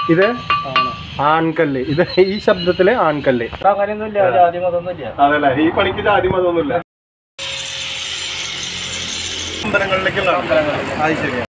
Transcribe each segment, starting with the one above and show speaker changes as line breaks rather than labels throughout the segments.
ഇത് ആൺകല്ല് ഇത് ഈ ശബ്ദത്തില് ആൺകല്ല്
അങ്ങനെയൊന്നുമില്ല ജാതി മതമൊന്നുമില്ല
അതല്ലേ ഈ പണിക്ക് ജാതി മതമൊന്നുമില്ല അമ്പലങ്ങളിലേക്കുള്ള അത് ശരിയാ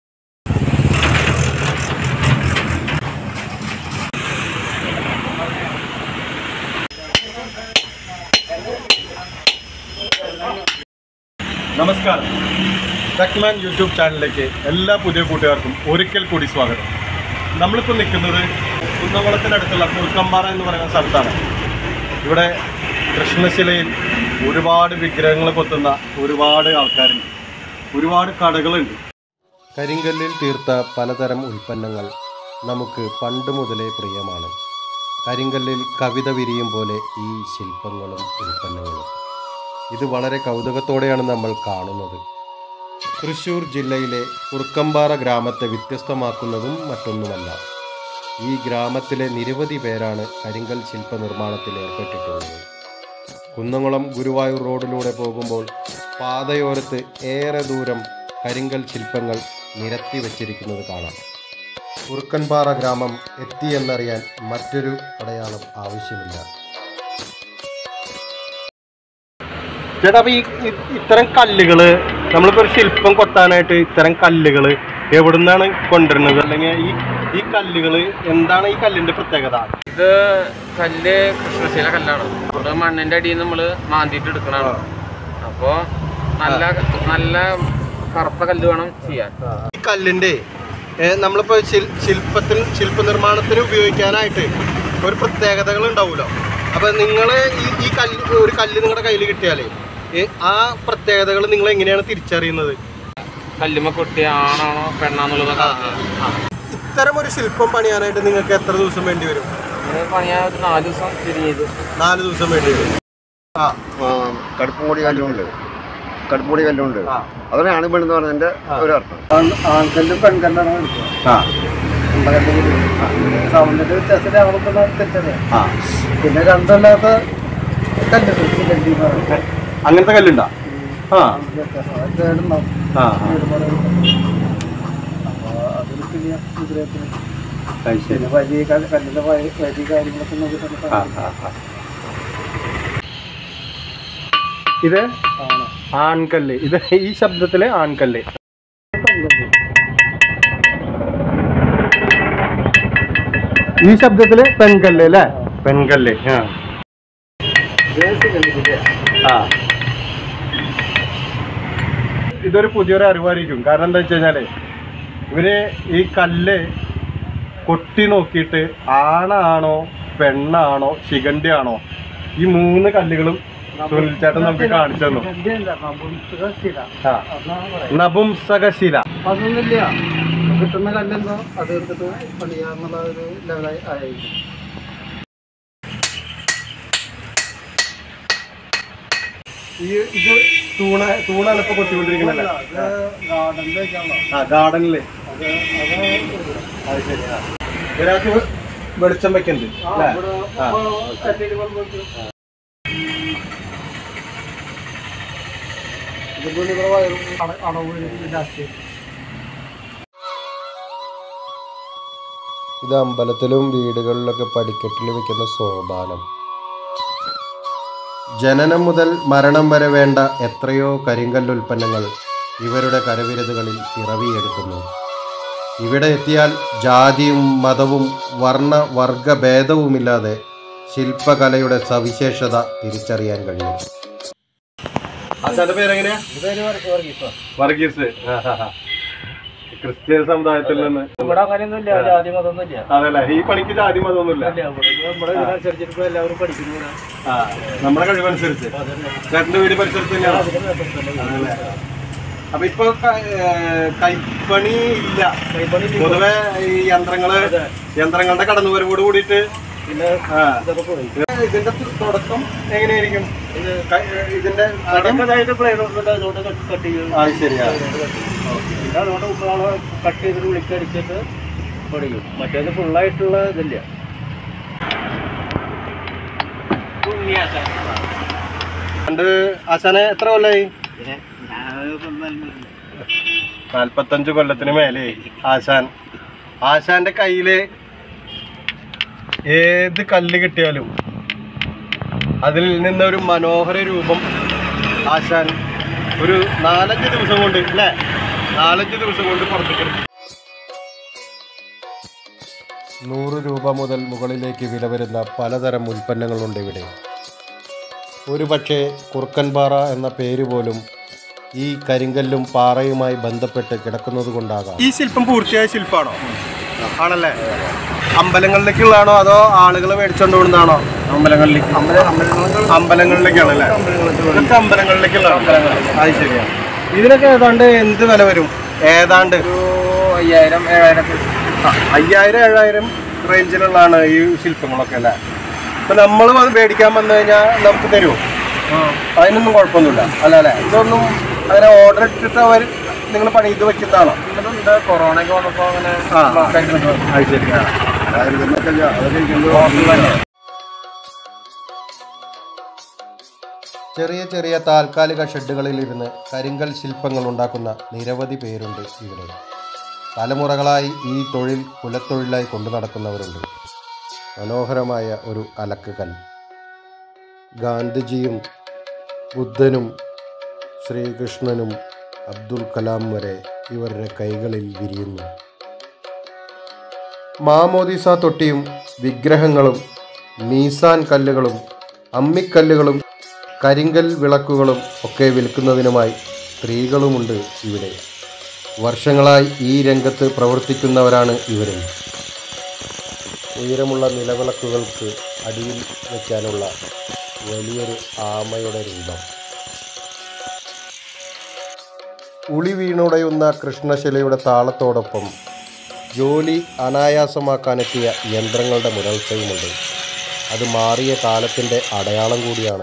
നമസ്കാരം ടെക്മാൻ യൂട്യൂബ് ചാനലിലേക്ക് എല്ലാ പുതിയ കൂട്ടുകാർക്കും ഒരിക്കൽ കൂടി സ്വാഗതം നമ്മളിപ്പോൾ നിൽക്കുന്നത് കുന്നംകുളത്തിനടുത്തുള്ള കുറുക്കമ്പാറ എന്ന് പറയുന്ന സ്ഥലത്താണ് ഇവിടെ കൃഷ്ണശിലയിൽ ഒരുപാട് വിഗ്രഹങ്ങൾ കൊത്തുന്ന ഒരുപാട് ആൾക്കാരുണ്ട് ഒരുപാട് കടകളുണ്ട് കരിങ്കല്ലിൽ തീർത്ത പലതരം ഉൽപ്പന്നങ്ങൾ നമുക്ക് പണ്ട് മുതലേ പ്രിയമാണ് കരിങ്കല്ലിൽ കവിത വിരിയും പോലെ ഈ ശില്പങ്ങളും ഉൽപ്പന്നങ്ങളും ഇത് വളരെ കൗതുകത്തോടെയാണ് നമ്മൾ കാണുന്നത് തൃശൂർ ജില്ലയിലെ കുറുക്കമ്പാറ ഗ്രാമത്തെ വ്യത്യസ്തമാക്കുന്നതും മറ്റൊന്നുമല്ല ഈ ഗ്രാമത്തിലെ നിരവധി പേരാണ് കരിങ്കൽ ശില്പ നിർമ്മാണത്തിൽ ഏർപ്പെട്ടിട്ടുള്ളത് കുന്നംകുളം ഗുരുവായൂർ റോഡിലൂടെ പോകുമ്പോൾ പാതയോരത്ത് ഏറെ ദൂരം കരിങ്കൽ ശില്പങ്ങൾ നിരത്തി വച്ചിരിക്കുന്നത് കാണാം കുറുക്കൻപാറ ഗ്രാമം എത്തിയെന്നറിയാൻ മറ്റൊരു അടയാളം ആവശ്യമില്ല ചേട്ടാ അപ്പൊ ഈ ഇ- ഇത്തരം കല്ലുകള് നമ്മളിപ്പോ ഒരു ശില്പം കൊത്താനായിട്ട് ഇത്തരം കല്ലുകള് എവിടുന്നാണ് കൊണ്ടുവരുന്നത് അല്ലെങ്കിൽ ഈ ഈ കല്ലുകള് എന്താണ് ഈ കല്ലിന്റെ പ്രത്യേകത
ഇത് കല്ല് കൃഷ്ണശീല കല്ലാണ് അത് മണ്ണിന്റെ അടിയിൽ നിന്ന് നമ്മള് മാന്തിയിട്ട് എടുക്കണതാണ് അപ്പോ നല്ല നല്ല കറുത്ത കല്ല് വേണം ചെയ്യാൻ
ഈ കല്ലിന്റെ ഏ, നമ്മളിപ്പോ ശിൽ- ശില്പത്തിന് ശില്പ നിർമ്മാണത്തിന് ഉപയോഗിക്കാനായിട്ട് ഒരു പ്രത്യേകതകൾ ഉണ്ടാവുമല്ലോ അപ്പൊ നിങ്ങള് ഈ ഈ കല്ല് ഒരു കല്ല് നിങ്ങളുടെ കയ്യിൽ കിട്ടിയാലേ ഏ, ആ പ്രത്യേകതകൾ നിങ്ങൾ എങ്ങനെയാണ് തിരിച്ചറിയുന്നത്
കല്ലുമ്മ കൊട്ടി ആണാണോ പെണ്ണാന്നുള്ളതൊക്കെ
ഇത്തരം ഒരു ശില്പം പണിയാനായിട്ട് നിങ്ങൾക്ക് എത്ര ദിവസം വേണ്ടി വരും
ഇത് പണിയാൻ ഒരു നാല് ദിവസം ശരി ചെയ്തു
നാല് ദിവസം വേണ്ടി വരും ആ
കടുപ്പുംകൂടി കല്ലുണ്ട് കടുപ്പുംകൂടി കല്ലുണ്ട്
ആ.
അതാണ് ആണിപ്പെണ്ണെന്ന് പറഞ്ഞതിന്റെ ഒരു അർത്ഥം
ആൺകല്ലും പെൺകല്ലാണ് എടുക്കുക
ആ
സൗണ്ടിന്റെ വ്യത്യാസം ഞങ്ങൾക്ക് തിരിച്ചറിയാം
ആ
പിന്നെ രണ്ടല്ലാത്ത കല്ലുണ്ട് സിമെന്റ് എന്ന് പറയും.
അങ്ങനത്തെ കല്ലുണ്ടാ ആ
വ്യത്യാസം. അത് കേടുണ്ടാവും.
ആ
കേടുപാട് അപ്പൊ അതൊരു പിന്നെ ഇതിലേക്ക്
ആ ശരി
പിന്നെ വലിയ ക- കല്ലിന്റെ വ- വലിയ കാര്യങ്ങളൊക്കെ നോക്കി തന്നെ
ആ ആ ആ ഇത്
ആണ്.
ആൺകല്ല് ഇത് ഈ ശബ്ദത്തില് ആൺകല്ല്
പെൺകല്ല്.
ഈ ശബ്ദത്തില് പെൺകല്ല് അല്ലേ പെൺകല്ല് ആ
ഇത് സിമെന്റിന്റെ.
ആ ഇതൊരു പുതിയൊരു അറിവായിരിക്കും കാരണം എന്താ വെച്ച് കഴിഞ്ഞാല് ഇവര് ഈ കല്ല് കൊട്ടി നോക്കിയിട്ട് ആണാണോ പെണ്ണാണോ ശിഖണ്ഡിയാണോ ഈ മൂന്ന് കല്ലുകളും സുനിൽ ചേട്ടൻ നമുക്ക് കാണിച്ചു തന്നു
സിമെന്റ് അല്ല, നപുംസക ശില.
ആ
അതാണ് പറയുന്നത്.
നപുംസകശില
അതൊന്നുമില്ല കിട്ടുന്ന കല്ലെന്തോ അത് എടുത്തിട്ട് പണിയാന്നുള്ള ഒരു ലെവലായി ആയിരിക്കും
ഈ ഇത് തൂണ തൂണാണ് ഇപ്പൊ കൊത്തിക്കൊണ്ടിരിക്കുന്നല്ലേ
ഗാർഡനിൽ വെക്കാനുള്ള
ആ ഗാർഡനില്
അത് അത്
അത് ശരി ആ ഇതിനകത്ത് വെളിച്ചം വെക്കുന്നുണ്ട്
ആ,
അല്ലേ
ഇവിടെ
ആ.
ഇപ്പൊ കല്ലില് കൊണ്ടുവച്ചു. ഇതിപ്പോ ഇവിടെ വയറും അട- അടവ് ലാസ്റ്റ്
ഇത് അമ്പലത്തിലും വീടുകളിലൊക്കെ പടിക്കെട്ടിൽ വെക്കുന്ന സോപാനം ജനനം മുതൽ മരണം വരെ വേണ്ട എത്രയോ കരിങ്കല്ലുൽപ്പന്നങ്ങൾ ഇവരുടെ കരവിരുതുകളിൽ പിറവിയെടുക്കുന്നു ഇവിടെ എത്തിയാൽ ജാതിയും മതവും വർണ്ണ വർഗ ഭേദവുമില്ലാതെ ശില്പകലയുടെ സവിശേഷത തിരിച്ചറിയാൻ കഴിയും പേരെങ്ങനെയാ
ഇതൊരു വർക്ക് വർഗീസ്
വർഗീസ് ക്രിസ്ത്യൻ സമുദായത്തിൽ നിന്ന്
ഇവിടെ അങ്ങനെയൊന്നുമില്ല ജാതി മതമൊന്നുമില്ല
അതല്ല ഈ പണിക്ക് ജാതി മതമൊന്നുമില്ല
ഇല്ല, ഇവിടെ നമ്മുടെ ഇതിനനുസരിച്ചിട്ട് ഇപ്പൊ എല്ലാവരും പഠിക്കുന്നു ഇവിടെ.
ആ നമ്മുടെ കഴിവനുസരിച്ച്
അതന്നെ.
ചേട്ടന്റെ വീട് പരിസരത്ത് തന്നെയാണ്
അതിന് നേതൃത്വം.
അതല്ലേ? അപ്പൊ ഇപ്പൊ ക- ഏർ കൈപ്പണി ഇല്ല
കൈപ്പണി ഇല്ല.
പൊതുവെ ഈ യന്ത്രങ്ങള്
അതെ.
യന്ത്രങ്ങളുടെ കടന്നുവരവോട് കൂടിയിട്ട്
പിന്നെ
ആ,
ഇതൊക്കെ പോയി
ഇതിന്റെ തു- തുടക്കം എങ്ങനെയായിരിക്കും ഇത് ക- ഇതിന്റെ
അടക്കതായിട്ട് പ്ലെയർ അതുകൊണ്ട് കട്ട് കട്ട് ചെയ്യും
ആ ശരിയാ
പിന്നെ അതുകൊണ്ട് ഉമ്മളാളെ കട്ട് ചെയ്തിട്ട് വിളിക്കടിച്ചിട്ട് പഠിക്കും മറ്റേത് ഫുള്ളായിട്ടുള്ള ഇതില്ല
പണ്ട് ആശാനെ എത്ര കൊല്ലായി നാൽപ്പത്തഞ്ച് കൊല്ലത്തിന് മേലെ ആശാൻ ആശാന്റെ കയ്യില് ഏത് കല്ല് കിട്ടിയാലും അതിൽ നിന്നൊരു മനോഹര രൂപം ആശാൻ ഒരു നാലഞ്ച് ദിവസം കൊണ്ട് അല്ലേ നാലഞ്ച് ദിവസം കൊണ്ട് പുറത്തേക്ക് എടുക്കും. നൂറ് രൂപ മുതൽ മുകളിലേക്ക് വില വരുന്ന പലതരം ഉൽപ്പന്നങ്ങളുണ്ട് ഇവിടെ ഒരു പക്ഷേ കുറുക്കൻപാറ എന്ന പേര് പോലും ഈ കരിങ്കല്ലും പാറയുമായി ബന്ധപ്പെട്ട് കിടക്കുന്നത് കൊണ്ടാകാം ഈ ശില്പം പൂർത്തിയായ ശില്പമാണോ ആണല്ലേ അമ്പലങ്ങളിലേക്കുള്ളതാണോ അതോ ആളുകൾ മേടിച്ചോണ്ട് പോകുന്നതാണോ അമ്പലങ്ങളിലേക്ക് അമ്പലങ്ങളിലേക്കാണല്ലേ ഇതൊക്കെ അമ്പലങ്ങളിലേക്കുള്ളതാണ് അത് ശരിയാണ് ഇതിനൊക്കെ ഏതാണ്ട് എന്ത് വില വരും ഏതാണ്ട്
ഒരു അയ്യായിരം ഏഴായിരം ഒക്കെ
ആ, അയ്യായിരം ഏഴായിരം റേഞ്ചിലുള്ളതാണ് ഈ ശില്പങ്ങളൊക്കെ അല്ലേ അപ്പൊ നമ്മൾ അത് മേടിക്കാൻ വന്നു കഴിഞ്ഞാൽ നമുക്ക് തരുമോ അതിനൊന്നും കുഴപ്പമൊന്നുമില്ല അല്ല അല്ലേ ഇതൊന്നും അങ്ങനെ ഓർഡർ ഇട്ടിട്ട് അവർ നിങ്ങൾ പണി ഇത് വെക്കുന്നതാണോ
ഇതുണ്ട് കൊറോണ ഒക്കെ വന്നപ്പോ അങ്ങനെ
ആ.
block ആയിട്ട് നിന്നു.
അത് ശരിയാണ് ചെറിയ ചെറിയ താൽക്കാലിക ഷെഡുകളിൽ ഇരുന്ന് കരിങ്കൽ ശില്പങ്ങൾ ഉണ്ടാക്കുന്ന നിരവധി പേരുണ്ട് ഇവിടെ തലമുറകളായി ഈ തൊഴിൽ കുലത്തൊഴിലായി കൊണ്ടു നടക്കുന്നവരുണ്ട് മനോഹരമായ ഒരു അലക്കുകൽ ഗാന്ധിജിയും ബുദ്ധനും ശ്രീകൃഷ്ണനും അബ്ദുൽ കലാം വരെ ഇവരുടെ കൈകളിൽ വിരിയുന്നു മാമോദിസ തൊട്ടിയും വിഗ്രഹങ്ങളും മീസാൻ കല്ലുകളും അമ്മിക്കല്ലുകളും കരിങ്കൽ വിളക്കുകളും ഒക്കെ വിൽക്കുന്നതിനുമായി സ്ത്രീകളുമുണ്ട് ഇവിടെ വർഷങ്ങളായി ഈ രംഗത്ത് പ്രവർത്തിക്കുന്നവരാണ് ഇവരും ഉയരമുള്ള നിലവിളക്കുകൾക്ക് അടിയിൽ വയ്ക്കാനുള്ള വലിയൊരു ആമയുടെ രൂപം ഉളി വീണുടയുന്ന കൃഷ്ണശിലയുടെ താളത്തോടൊപ്പം ജോലി അനായാസമാക്കാനെത്തിയ യന്ത്രങ്ങളുടെ മുരൾച്ചയുമുണ്ട് അത് മാറിയ കാലത്തിൻ്റെ അടയാളം കൂടിയാണ്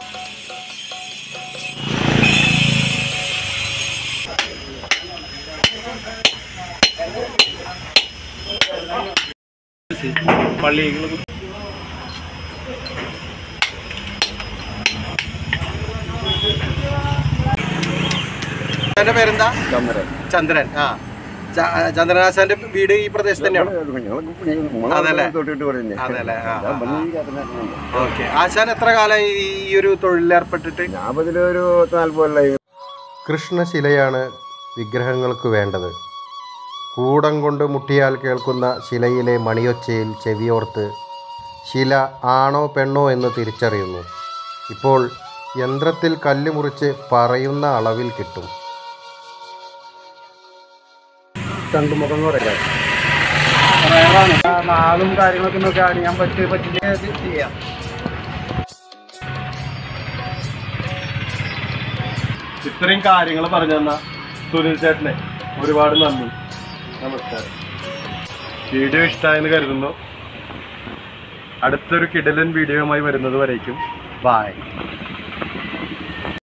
എൻ്റെ പേരെന്താ ചന്ദ്രൻ ആ ച- ചന്ദ്രനാശാന്റെ വീട് ഈ പ്രദേശത്ത് തന്നെയാണ് അതല്ലേ? അതല്ലേ? ആ, ആ, ആ. ഓക്കെ ആശാൻ എത്ര കാലമായി ഈ ഒരു തൊഴിലേർപ്പെട്ടിട്ട്
ഞാൻ ഇതിലൊരു നാൽപ്പത് കൊല്ലായി
കൃഷ്ണശിലയാണ് വിഗ്രഹങ്ങൾക്ക് വേണ്ടത് കൂടം കൊണ്ട് മുട്ടിയാൽ കേൾക്കുന്ന ശിലയിലെ മണിയൊച്ചയിൽ ചെവിയോർത്ത് ശില ആണോ പെണ്ണോ എന്ന് തിരിച്ചറിയുന്നു ഇപ്പോൾ യന്ത്രത്തിൽ കല്ല് മുറിച്ച് പറയുന്ന അളവിൽ കിട്ടും
ചണ്ടുമുഖം എന്ന് പറയാം റയറാണ് നാളും കാര്യങ്ങളൊക്കെ നോക്കി അറിയാൻ പറ്റി പറ്റിയ ചെയ്യാം
ഇത്രയും കാര്യങ്ങൾ പറഞ്ഞു തന്ന സുനിൽ ചേട്ടനെ ഒരുപാട് നന്ദി നമസ്കാരം വീഡിയോ ഇഷ്ടമായെന്ന് കരുതുന്നു അടുത്തൊരു കിടലൻ വീഡിയോയുമായി വരുന്നത് വരേക്കും ബായ്